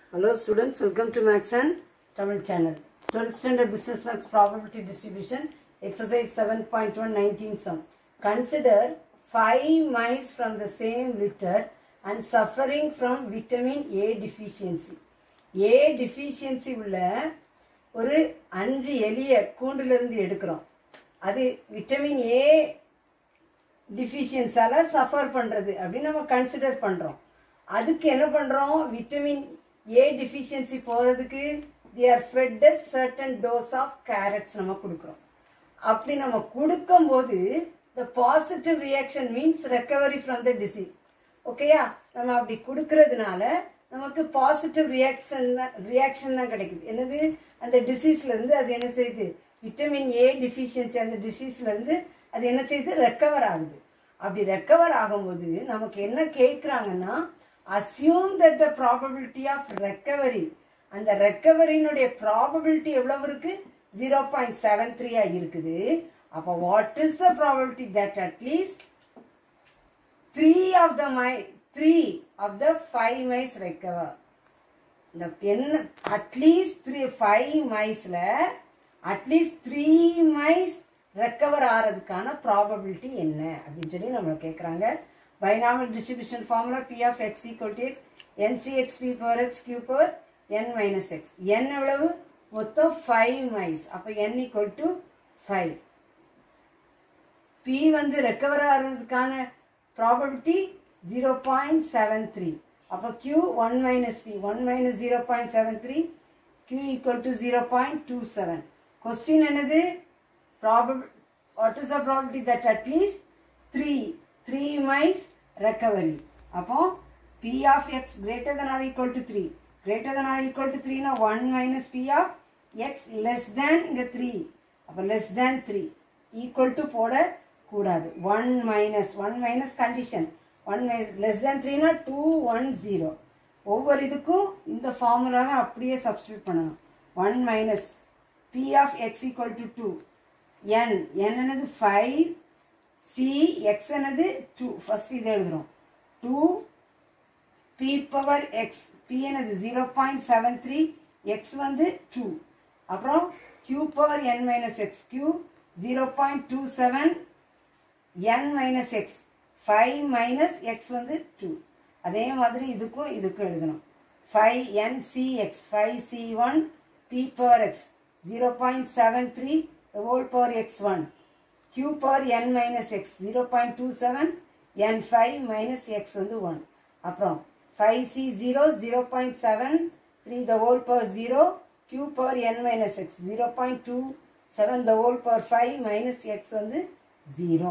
Hello students, welcome to Max and Tamil channel. 12th standard business max probability distribution, exercise 7.1 19 sum. Consider 5 mice from the same litter and suffering from vitamin A deficiency. A deficiency உள்ள ஒரு அஞ்சு எலிய கூண்டிலிருந்து எடுக்கிறோம் அது vitamin A டிஃபிஷியன்ஸால suffer பண்றது அப்படின்னு நம்ம consider பண்றோம் அதுக்கு என்ன பண்றோம் விட்டமின் ஏ டிஃபிஷியன்சி போறதுக்கு they are fed certain dose of carrots நம்ம கொடுக்குறோம் அப்படி நம்ம கொடுக்கும்போது the positive reaction means recovery from the disease ஓகேயா நம்ம அப்படி கொடுக்கறதுனால நமக்கு பாசிட்டிவ் ரியாக்ஷன் ரியாக்ஷன் தான் கிடைக்குது என்னது அந்த டிசீஸ்ல இருந்து அது என்ன செய்யுது விட்டமின் ஏ டிஃபிஷியன்சி அந்த டிசீஸ்ல இருந்து அது என்ன செய்யுது ரெக்கவர் ஆகுது அப்படி ரெக்கவர் ஆகும்போது நமக்கு என்ன கேட்குறாங்கன்னா assume that the probability of recovery அந்த ரெக்கவரினுடைய ப்ராபபிலிட்டி எவ்வளவு இருக்கு ஜீரோ பாயிண்ட் செவன் த்ரீயா இருக்குது அப்போ what is the probability that at least three of the my three of the five mice recover இந்த என்ன அட்லீஸ்ட் த்ரீ ஃபைவ் மைஸ்ல அட்லீஸ்ட் த்ரீ மைஸ் ரெக்கவர் ஆகிறதுக்கான ப்ராபபிலிட்டி என்ன அப்படின்னு சொல்லி நம்மளை கேட்குறாங்க binomial distribution formula P of X equal to X N C X P power X Q power N minus X N எவ்வளவு மொத்தம் ஃபைவ் மைஸ் அப்போ N equal to five P வந்து ரெக்கவர் ஆகிறதுக்கான probability zero point seven three அப்போ Q one minus P one minus zero point seven three Q equal to zero point two seven question என்னது probable what is the probability that at least three three mice recovery அப்போ P of X greater than or equal to three greater than or equal to த்ரீனா one minus P of X less than இங்கே three அப்போ less than three equal to போட கூடாது one minus one minus condition one minus less than த்ரீனா two one zero ஒவ்வொரு இதுக்கும் இந்த ஃபார்முலாவை அப்படியே சப்ஸ்டியூட் பண்ணணும் one minus P of X equal to two N N என்னது ஃபைவ் சி எக்ஸ் என்னது டூ ஃபர்ஸ்ட் இதை எழுதுறோம் two P power X P என்னது zero point seven three X வந்து டூ அப்புறம் Q power N minus X Q zero point two seven N minus X five minus X வந்து two அதே மாதிரி இதுக்கும் இதுக்கும் எழுதணும் five N C X five C one P power X zero point seven three whole power X one q power n minus X zero point two seven N five minus X வந்து one அப்புறம் five C zero zero point seven three the whole power zero q power n minus X zero point two seven the whole power five minus X வந்து zero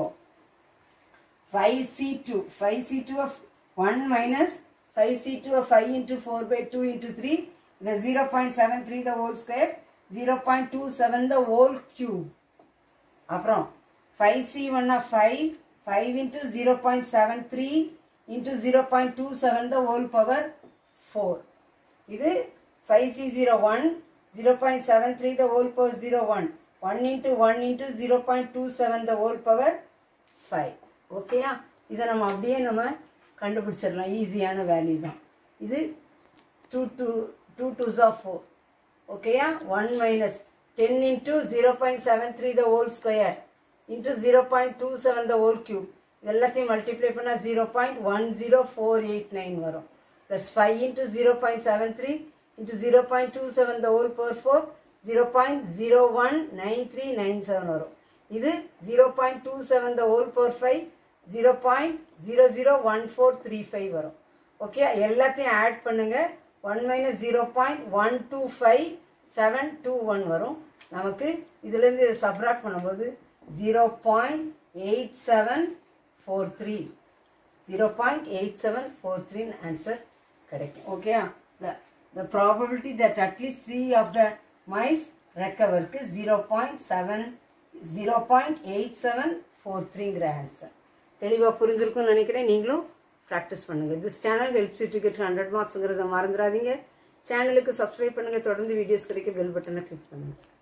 five C two five C two of one minus five C two of five into four by two into three இந்த zero point seven three the whole square zero point two seven the whole cube அப்புறம் five C one of five five into zero point seven three into zero point two seven the whole power four இது five C zero one zero point seven three the whole power zero one one into one into zero point two seven the whole power five ஓகேயா இதை நம்ம அப்படியே நம்ம கண்டுபிடிச்சிடலாம் ஈஸியான value தான் இது two two two twos of four ஓகேயா one minus ten into zero point seven three the whole square into zero point two seven the whole cube எல்லாத்தையும் மல்டிப்ளை பண்ணால் zero point one zero four eight nine வரும் plus five into zero point seven three into zero point two seven the whole power four zero point zero one nine three nine seven வரும் இது zero point two seven the whole power five zero point zero zero one four three five வரும் okay எல்லாத்தையும் add பண்ணுங்க one minus zero point one two five seven two one வரும் நமக்கு இதுலேருந்து இதை subtract பண்ணும்போது zero point eight seven four three zero point eight seven four த்ரீன்னு answer கிடைக்கும் ஓகேயா the the probability that at least three of the mice ரெக்கவருக்கு zero point seven zero point eight seven four த்ரீங்கிற ஆன்சர் தெளிவாக புரிஞ்சிருக்கும்னு நினைக்கிறேன் நீங்களும் ப்ராக்டிஸ் பண்ணுங்கள் this channel helps to get hundred மார்க்ஸுங்கிறத மறந்துடாதீங்க சேனலுக்கு சப்ஸ்கிரைப் பண்ணுங்கள் தொடர்ந்து வீடியோஸ் கிடைக்க பெல் பட்டனை கிளிக் பண்ணுங்கள்